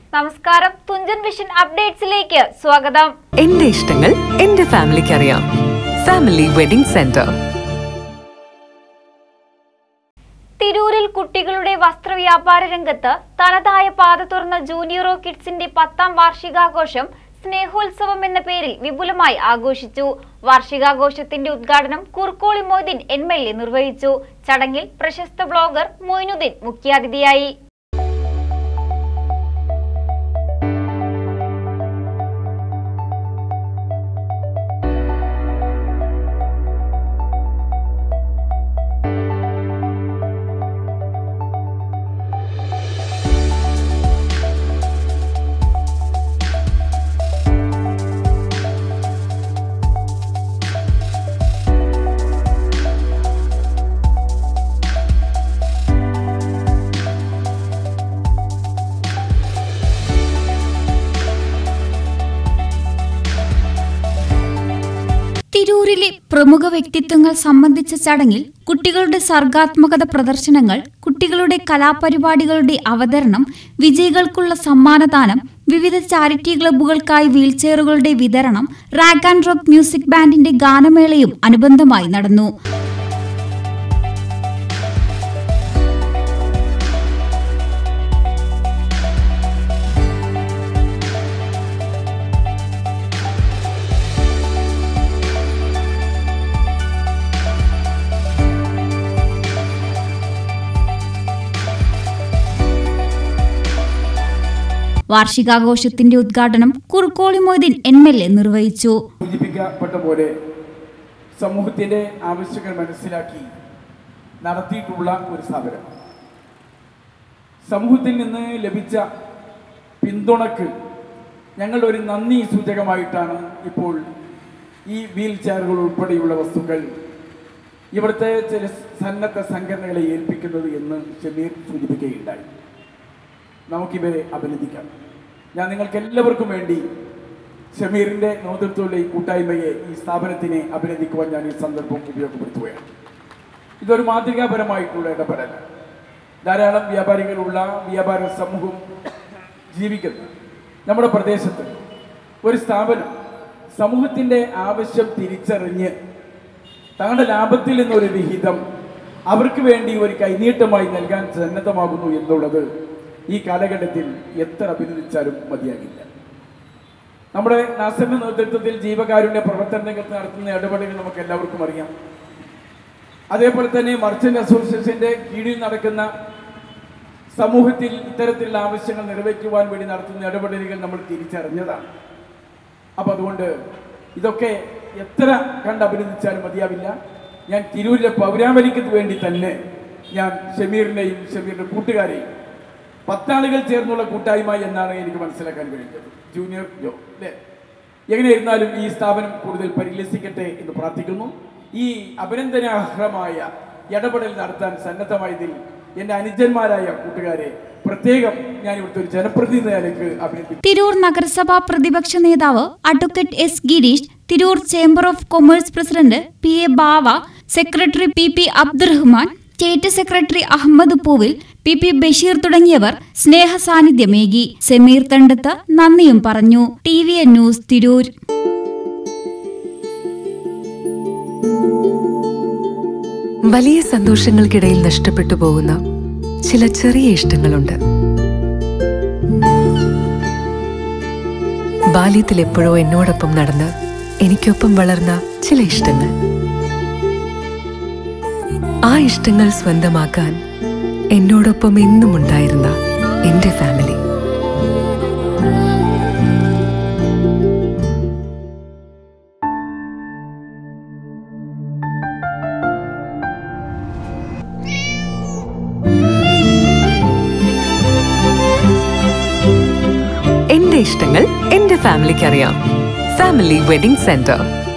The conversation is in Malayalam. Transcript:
നമസ്കാരം തുഞ്ചൻ വിഷൻ അപ്ഡേറ്റ്സിലേക്ക് സ്വാഗതം എന്റെ ഇഷ്ടങ്ങൾ എന്റെ ഫാമിലിക്ക് അറിയാം ഫാമിലി വെഡിംഗ് സെന്റർ തിരൂരിൽ കുട്ടികളുടെ വസ്ത്രവ്യാപാര രംഗത്ത് തനതായ പാത തുറന്ന ജൂനിയറോ കിഡ്സിന്റെ പത്താം വാർഷികാഘോഷം സ്നേഹോത്സവം എന്ന പേരിൽ വിപുലമായി ആഘോഷിച്ചു വാർഷികാഘോഷത്തിന്റെ ഉദ്ഘാടനം Kurukkoli Moideen M L A നിർവഹിച്ചു ചടങ്ങിൽ പ്രശസ്ത ബ്ലോഗർ മൊയ്നുദ്ദീൻ മുഖ്യാതിഥിയായി തിരൂരിലെ പ്രമുഖ വ്യക്തിത്വങ്ങൾ സംബന്ധിച്ച ചടങ്ങിൽ കുട്ടികളുടെ സർഗാത്മകത പ്രദർശനങ്ങൾ കുട്ടികളുടെ കലാപരിപാടികളുടെ അവതരണം വിജയികൾക്കുള്ള സമ്മാനദാനം വിവിധ ചാരിറ്റി ക്ലബ്ബുകൾക്കായി വീൽചെയറുകളുടെ വിതരണം റാഗ് ആൻഡ് റോക്ക് മ്യൂസിക് ബാൻഡിന്റെ ഗാനമേളയും അനുബന്ധമായി നടന്നു വാർഷികാഘോഷത്തിന്റെ ഉദ്ഘാടനം Kurukkoli Moideen M L A നിർവഹിച്ചു സൂചിപ്പിക്കപ്പെട്ട പോലെ സമൂഹത്തിൻ്റെ ആവശ്യങ്ങൾ മനസ്സിലാക്കി നടത്തിയിട്ടുള്ള ഒരു സ്ഥാപനം സമൂഹത്തിൽ നിന്ന് ലഭിച്ച പിന്തുണക്ക് ഞങ്ങൾ ഒരു നന്ദി സൂചകമായിട്ടാണ് ഇപ്പോൾ ഈ വീൽ ചെയറുകൾ ഉൾപ്പെടെയുള്ള വസ്തുക്കൾ ഇവിടുത്തെ ചില സന്നദ്ധ സംഘടനകളെ ഏൽപ്പിക്കുന്നത് എന്ന് ഷമീർ സൂചിപ്പിക്കുകയുണ്ടായി നമുക്കിവരെ അഭിനന്ദിക്കാം ഞാൻ നിങ്ങൾക്ക് എല്ലാവർക്കും വേണ്ടി ഷമീറിന്റെ നേതൃത്വത്തിലുള്ള ഈ കൂട്ടായ്മയെ ഈ സ്ഥാപനത്തിനെ അഭിനന്ദിക്കുവാൻ ഞാൻ ഈ സന്ദർഭം ഉപയോഗപ്പെടുത്തുകയാണ് ഇതൊരു മാതൃകാപരമായിട്ടുള്ള ഇടപെടൽ ധാരാളം വ്യാപാരികളുള്ള വ്യാപാര സമൂഹം ജീവിക്കുന്ന നമ്മുടെ പ്രദേശത്ത് ഒരു സ്ഥാപനം സമൂഹത്തിൻ്റെ ആവശ്യം തിരിച്ചറിഞ്ഞ് തങ്ങളുടെ ലാഭത്തിൽ നിന്നൊരു വിഹിതം അവർക്ക് വേണ്ടി ഒരു കൈനീട്ടമായി നൽകാൻ സന്നദ്ധമാകുന്നു എന്നുള്ളത് ഈ കാലഘട്ടത്തിൽ എത്ര അഭിനന്ദിച്ചാലും മതിയാകില്ല നമ്മുടെ നാസറിന്റെ നേതൃത്വത്തിൽ ജീവകാരുണ്യ പ്രവർത്തന രംഗത്ത് നടത്തുന്ന ഇടപെടലുകൾ നമുക്ക് എല്ലാവർക്കും അറിയാം അതേപോലെ തന്നെ മർച്ചന്റ് അസോസിയേഷന്റെ കീഴിൽ നടക്കുന്ന സമൂഹത്തിൽ ഇത്തരത്തിലുള്ള ആവശ്യങ്ങൾ നിറവേറ്റുവാൻ വേണ്ടി നടത്തുന്ന ഇടപെടലുകൾ നമ്മൾ തിരിച്ചറിഞ്ഞതാണ് അപ്പം അതുകൊണ്ട് ഇതൊക്കെ എത്ര കണ്ട് അഭിനന്ദിച്ചാലും മതിയാവില്ല ഞാൻ തിരൂരിലെ പൗരാവലിക്ക് വേണ്ടി തന്നെ ഞാൻ ഷമീറിനെയും ഷമീറിന്റെ കൂട്ടുകാരെയും പത്താളുകൾ ചേർന്നുള്ള കൂട്ടായ്മ എന്നാണ് എനിക്ക് മനസ്സിലാക്കാൻ കഴിയുന്നത് ജൂനിയർ ജോ അല്ലേ എങ്ങനെയിരുന്നാലും ഈ സ്ഥാപനം കൂടുതൽ പരിലസിക്കട്ടെ എന്ന് പ്രാർത്ഥിക്കുന്നു ഈ അഭിനന്ദനാർഹമായ ഇടപെടൽ നടത്താൻ സന്നദ്ധമായതിൽ എൻ്റെ അനുജന്മാരായ കൂട്ടുകാരെ പ്രത്യേകം ഞാൻ ഇവിടുത്തെ ഒരു ജനപ്രതിനിധി നിലയ്ക്ക് അഭിനന്ദിക്കുന്നു തിരൂർ നഗരസഭാ പ്രതിപക്ഷ നേതാവ് advocate S Girish Tirur chamber of commerce president P A Bava secretary P P Abdurahman state secretary Ahammed Poovil P P Basheer തുടങ്ങിയവർ സ്നേഹ സാന്നിധ്യമേകി സമീർ തണ്ടത്ത് നന്ദിയും പറഞ്ഞു T V N news Tirur വലിയ സന്തോഷങ്ങൾക്കിടയിൽ നഷ്ടപ്പെട്ടു പോകുന്ന ചില ചെറിയ ഇഷ്ടങ്ങളുണ്ട് ബാല്യത്തിൽ എപ്പോഴോ എന്നോടൊപ്പം നടന്ന് എനിക്കൊപ്പം വളർന്ന ചില ഇഷ്ടങ്ങൾ ആ ഇഷ്ടങ്ങൾ സ്വന്തമാക്കാൻ എന്നോടൊപ്പം എന്നും ഉണ്ടായിരുന്ന എന്റെ ഫാമിലി എന്റെ ഇഷ്ടങ്ങൾ എന്റെ ഫാമിലിക്ക് അറിയാം ഫാമിലി വെഡിംഗ് സെന്റർ